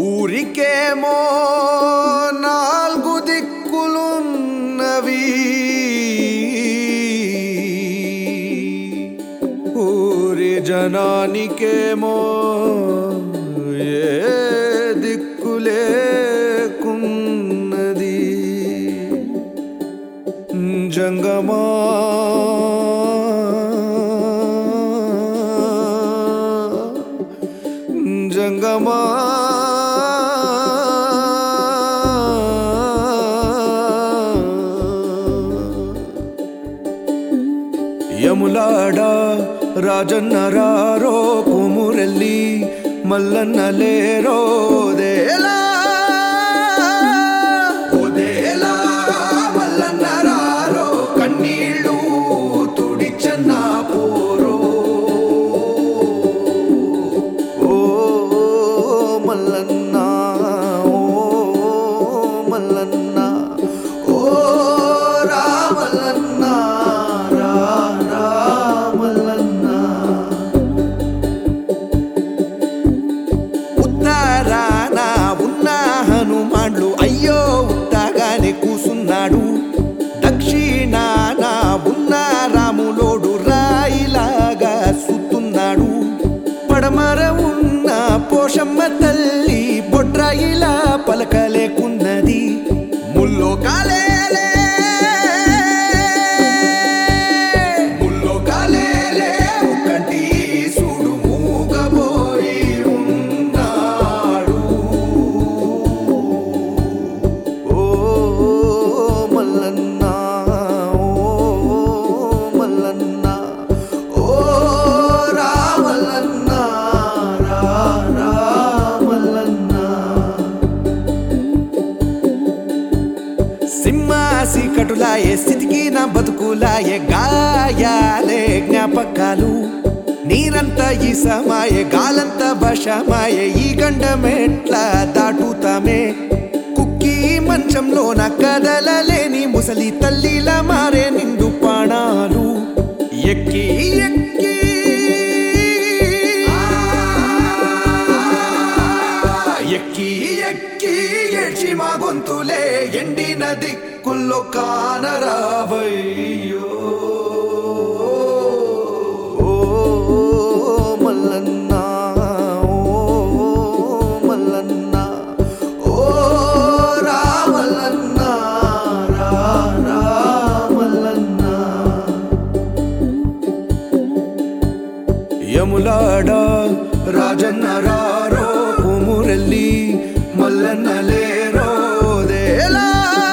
ఊరికేమో నాలుగు దిక్కులున్నవి ఊరి జనానికేమో ఏ దిక్కులేకున్నది జంగమా జంగమా యములాడ రాజన్న రారో కుమురెల్లి మల్లన్న లేరో దేలా ఓదేలా మల్లన్న రారో కన్నీళ్ళు తుడిచన్న పోరో ఓ మల్లన్న ఓ మల్లన్న ఓ రామల్లన్న రా రామల్లన్న ఉత్తరాన ఉన్న హనుమాన్లు అయ్యో ఉత్తగానే కూసున్నాడు దక్షిణాన ఉన్న రాములోడు రాయిలాగా సుతున్నాడు పడమర ఉన్న పోషమ్మ తల్లి బొడ్రాయిలా పలకలేకున్నది ముల్లో కాలేలే ముల్లో కాలేలే ఒక్కటి చూడు మూగబోయి ఉన్నాడు ఓ మల్లన్న ఓ మల్లన్న ఓ రామల్లన్న రా రామల్లన్న సింహాసి కటులాయే స్థితికి నా బతుకులాయే గాయాలే జ్ఞాపకాలు నీరంతా ఈ సమాయే గాలంతా వశమాయే ఈ గండమెట్లా దాటుతామే కుక్కి మంచంలో నా కదలలేని ముసలి తల్లిలా మారే నిండు పాణాలు ఎక్కి ఎక్కి ఎక్కి ఎక్కి ఏడ్చి మా గొంతులే ఎండిన దిక్కుల్లో కానరావయ్యో ఓ మల్లన్న ఓ మల్లన్న ఓ రామల్లన్న రా రామల్లన్న యములాడ రాజన్న రారో కుమురెల్లి మల్లన్న లేరో దేలా